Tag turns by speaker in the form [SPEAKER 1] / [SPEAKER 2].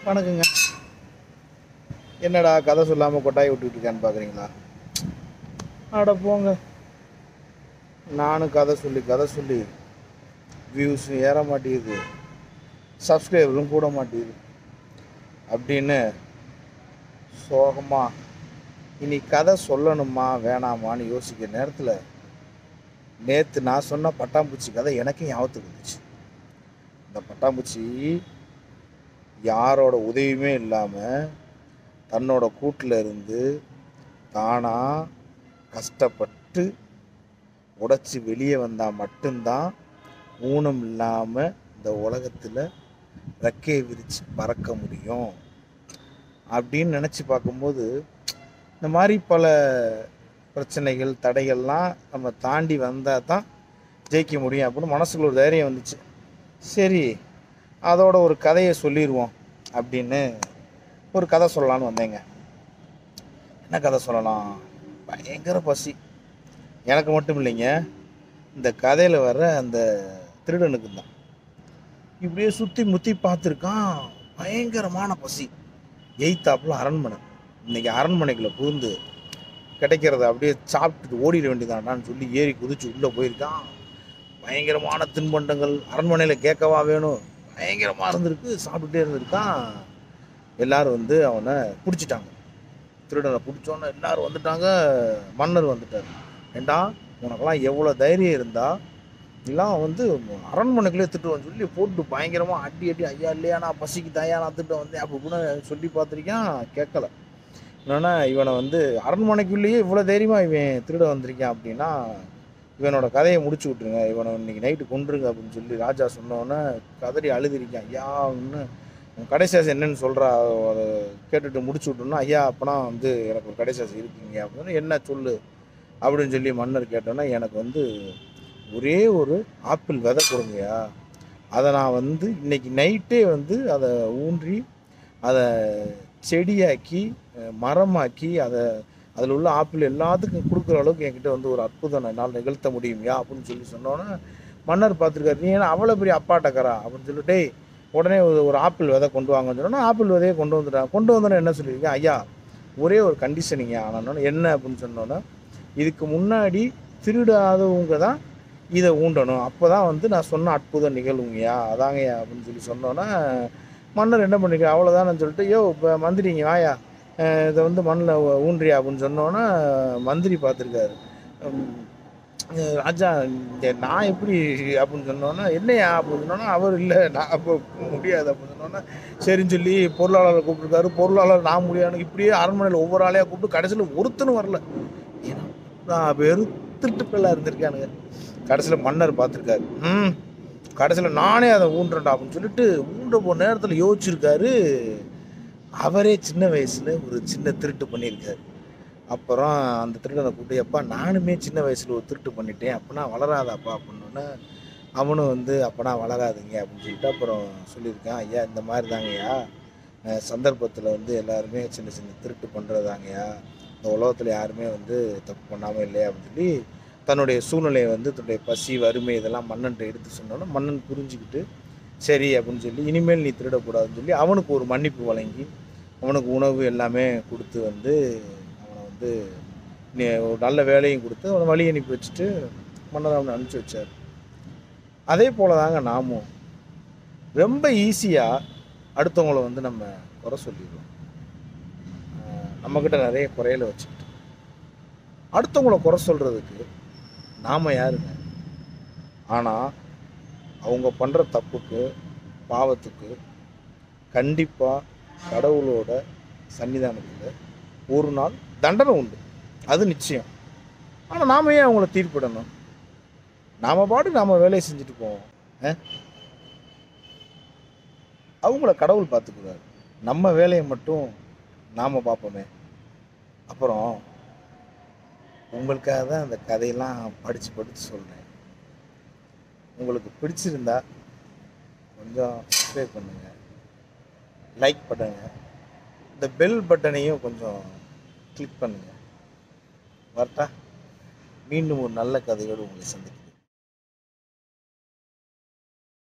[SPEAKER 1] வணக்கங்க என்னடா கதை சொல்லாமல் கொட்டாய் விட்டுட்டு இருக்கான்னு பார்க்குறீங்களா அட போங்க நானும் கதை சொல்லி கதை சொல்லி வியூஸ் ஏற மாட்டேங்குது சப்ஸ்கிரைபரும் கூட மாட்டேங்குது அப்படின்னு சோகமா இனி கதை சொல்லணுமா வேணாமான்னு யோசிக்கிற நேரத்தில் நேற்று நான் சொன்ன பட்டாம்பூச்சி கதை எனக்கே ஞாபகத்துக்கு இருந்துச்சு இந்த பட்டாம்பூச்சி யாரோட உதவியுமே இல்லாமல் தன்னோட கூட்டில் இருந்து தானாக கஷ்டப்பட்டு உடைச்சி வெளியே வந்தால் மட்டும்தான் ஊனம் இல்லாமல் இந்த உலகத்தில் ரெக்கையை விரித்து பறக்க முடியும் அப்படின்னு நினச்சி பார்க்கும்போது இந்த மாதிரி பல பிரச்சனைகள் தடைகள்லாம் நம்ம தாண்டி வந்தால் தான் ஜெயிக்க முடியும் அப்படின்னு மனசுக்குள்ள ஒரு தைரியம் வந்துச்சு சரி அதோட ஒரு கதையை சொல்லிடுவோம் அப்படின்னு ஒரு கதை சொல்லலான்னு வந்தேங்க என்ன கதை சொல்லலாம் பயங்கர பசி எனக்கு மட்டும் இல்லைங்க இந்த கதையில் வர்ற அந்த திருடனுக்கு தான் இப்படியே சுற்றி முற்றி பார்த்துருக்கான் பயங்கரமான பசி எய்த்தாப்புல அரண்மனை இன்னைக்கு அரண்மனைக்குள்ள புகுந்து கிடைக்கிறத அப்படியே சாப்பிட்டுட்டு ஓடிட வேண்டியதானான்னு சொல்லி ஏறி குதிச்சு உள்ளே போயிருக்கான் பயங்கரமான தின்பண்டங்கள் அரண்மனையில் கேட்கவா வேணும் பயங்கரமாக இருந்திருக்கு சாப்பிட்டுட்டே இருந்திருக்கான் எல்லாரும் வந்து அவனை பிடிச்சிட்டாங்க திருடனை பிடிச்சோன்னே எல்லாரும் வந்துட்டாங்க மன்னர் வந்துட்டார் ஏண்டா உனக்கெல்லாம் எவ்வளோ தைரியம் இருந்தா எல்லாம் வந்து அரண்மனைக்குள்ளே திட்டுவேன்னு சொல்லி போட்டு பயங்கரமாக அடி அடி ஐயா இல்லையா நான் பசிக்கு தாயா நான் திட்டம் வந்தேன் அப்போ கூட சொல்லி பார்த்துருக்கேன் கேட்கல என்னன்னா இவனை வந்து அரண்மனைக்குள்ளேயே இவ்வளோ தைரியமாக இவன் திருட வந்திருக்கான் அப்படின்னா இவனோட கதையை முடிச்சு விட்ருங்க இவனை இன்னைக்கு நைட்டு கொண்டுருங்க அப்படின்னு சொல்லி ராஜா சொன்னோன்னே கதறி அழுதுருக்கான் ஐயா ஒன்று உன் கடைசாசி என்னன்னு சொல்கிறா அதை கேட்டுட்டு முடிச்சு விட்டோம்னா ஐயா அப்போனா வந்து எனக்கு ஒரு கடைசாசி இருக்கீங்க அப்படின்னு என்ன சொல்லு அப்படின்னு சொல்லி மன்னர் கேட்டோன்னா எனக்கு வந்து ஒரே ஒரு ஆப்பிள் விதை கொடுங்கய்யா அதை நான் வந்து இன்னைக்கு நைட்டே வந்து அதை ஊன்றி அதை செடியாக்கி அஹ், மரமாக்கி அதை அதில் உள்ள ஆப்பிள் எல்லாத்துக்கும் கொடுக்குற அளவுக்கு என்கிட்ட வந்து ஒரு அற்புதம் என்னால் நிகழ்த்த முடியும்யா அப்படின்னு சொல்லி சொன்னோன்னே மன்னர் பார்த்துருக்காரு நீ என்ன அவ்வளோ பெரிய அப்பாட்டக்கரா அப்படின்னு சொல்லி டேய் உடனே ஒரு ஒரு ஆப்பிள் விதை கொண்டு வாங்கன்னு சொன்னோன்னா ஆப்பிள் விதையை கொண்டு வந்துட்டான் கொண்டு வந்தோன்னே என்ன சொல்லியிருக்கேன் ஐயா ஒரே ஒரு கண்டிஷனிங்க ஆனால் என்ன அப்படின்னு சொன்னோன்னே இதுக்கு முன்னாடி திருடாதவங்க தான் இதை ஊண்டணும் அப்போ தான் வந்து நான் சொன்ன அற்புதம் நிகழுங்கய்யா அதாங்கய்யா அப்படின்னு சொல்லி சொன்னோன்னே மன்னர் என்ன பண்ணிருக்க அவ்வளோதான்னு சொல்லிட்டு யோ இப்போ மந்திரிங்க வாயா அஹ் இதை வந்து மண்ணில் ஊன்றியா அப்படின்னு சொன்னோன்னே மந்திரி பார்த்துருக்காரு ராஜா இந்த நான் எப்படி அப்படின்னு சொன்னோன்னா என்னையா அப்படின்னு சொன்னோன்னா அவர் இல்லை நான் அப்போ முடியாது அப்படின்னு சொன்னோன்னா சரின்னு சொல்லி பொருளாளரை கூப்பிட்டுருக்காரு பொருளாளர் நான் முடியாது இப்படியே அரண்மனையில் ஒவ்வொரு ஆளையாக கூப்பிட்டு கடைசியில் ஒருத்தனும் வரல ஏன்னா நான் வெறும் திருட்டுப்பெல்லாம் இருந்திருக்கானுங்க கடைசியில் மன்னர் பார்த்துருக்காரு ம் கடைசியில் நானே அதை ஊன்றேன்டா அப்படின்னு சொல்லிட்டு ஊன்ற போன நேரத்தில் யோசிச்சிருக்காரு அவரே சின்ன வயசில் ஒரு சின்ன திருட்டு பண்ணியிருக்காரு அப்புறம் அந்த திருடனை கூப்பிட்டு அப்பா நானுமே சின்ன வயசில் ஒரு திருட்டு பண்ணிட்டேன் அப்போனா வளராதாப்பா அப்படின்னோடனே அவனும் வந்து அப்போனா வளராதுங்க அப்படின்னு சொல்லிட்டு அப்புறம் சொல்லியிருக்கான் ஐயா இந்த மாதிரி தாங்கய்யா அஹ் சந்தர்ப்பத்தில் வந்து எல்லாருமே சின்ன சின்ன திருட்டு பண்ணுறதாங்கய்யா இந்த உலகத்தில் யாருமே வந்து தப்பு பண்ணாமல் இல்லையா அப்படின்னு சொல்லி தன்னுடைய சூழ்நிலையை வந்து தன்னுடைய பசி வறுமை இதெல்லாம் மன்னன்ட்ட எடுத்து சொன்னோன்னே மன்னன் புரிஞ்சுக்கிட்டு சரி அப்படின்னு சொல்லி இனிமேல் நீ திருடக்கூடாதுன்னு சொல்லி அவனுக்கு ஒரு மன்னிப்பு வழங்கி அவனுக்கு உணவு எல்லாமே கொடுத்து வந்து அவனை வந்து நீ ஒரு நல்ல வேலையும் கொடுத்து அவனை வழி அனுப்பி வச்சுட்டு மன்னர் அவனை அனுப்பிச்சி வச்சார் அதே போல தாங்க நாமும் ரொம்ப ஈஸியாக அடுத்தவங்கள வந்து நம்ம குறை சொல்லிடுவோம் ஆஹ் நம்மக்கிட்ட நிறைய குறையில வச்சுக்கிட்டு அடுத்தவங்கள குறை சொல்கிறதுக்கு நாம் யாருங்க ஆனால் அவங்க பண்ணுற தப்புக்கு பாவத்துக்கு கண்டிப்பாக கடவுளோட சன்னிதானத்தில் ஒரு நாள் தண்டனை உண்டு அது நிச்சயம் ஆனால் நாம ஏன் அவங்கள தீர்ப்பிடணும் நாம் பாடு நாம் வேலையை செஞ்சுட்டு போவோம் ஆ? அவங்கள கடவுள் பார்த்துக்குறாரு நம்ம வேலையை மட்டும் நாம் பார்ப்போமே அப்புறம் உங்களுக்காக தான் அந்த கதையெல்லாம் படித்து படித்து சொல்கிறேன் உங்களுக்கு பிடிச்சிருந்தா கொஞ்சம் சப்ஸ்கிரைப் பண்ணுங்கள் லைக் பண்ணுங்க இந்த பெல் பட்டனையும் கொஞ்சம் கிளிக் பண்ணுங்கள் வரட்டா மீண்டும் ஒரு நல்ல கதையோடு உங்களை சந்திக்கிறேன்